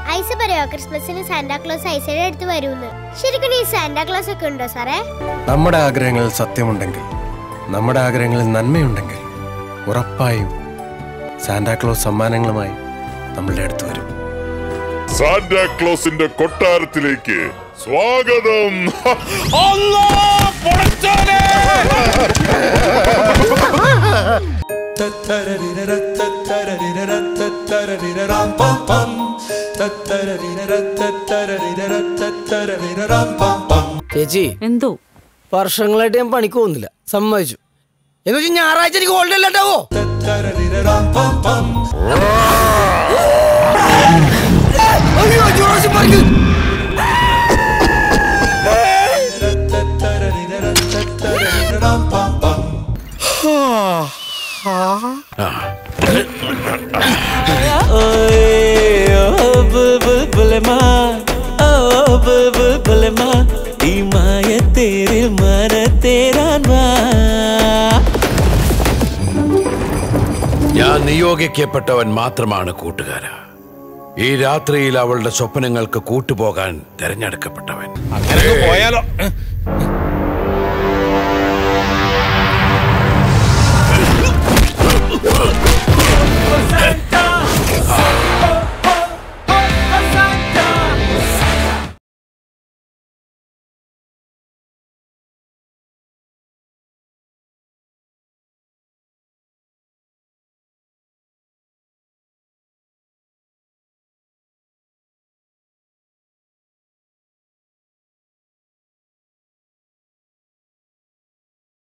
Ice പറയോ ക്രിസ്മസിന് Santa Claus ഐസയുടെ അടുത്ത് വരൂന്ന് ശരിക്കും ഈ സാന്റാക്ലോസ് ഒക്കെ ഉണ്ടോ സാറേ നമ്മുടെ ആഗ്രഹങ്ങളിൽ സത്യമുണ്ടെങ്കിൽ നമ്മുടെ ആഗ്രഹങ്ങളിൽ നന്മയുണ്ടെങ്കിൽ ഉറപ്പായും സാന്റാക്ലോസ് സമ്മാനങ്ങളുമായി നമ്മളുടെ അടുത്ത് വരും സാന്റാക്ലോസിന്റെ കൊട്ടാരത്തിലേക്ക് സ്വാഗതം ചേച്ചി എന്തോ വർഷങ്ങളായിട്ട് ഞാൻ പണിക്ക് പോകുന്നില്ല സമ്മതിച്ചു എന്ന് വെച്ചാൽ ഞായറാഴ്ച എനിക്ക് ഹോളിഡേ അല്ലാണ്ടാവോ അയ്യോ, ജുറാസിക് പാർക്ക്. ഞാൻ നിയോഗിക്കപ്പെട്ടവൻ മാത്രമാണ് കൂട്ടുകാര ഈ രാത്രിയിൽ അവളുടെ സ്വപ്നങ്ങൾക്ക് കൂട്ടുപോകാൻ തെരഞ്ഞെടുക്കപ്പെട്ടവൻ പോയാലോ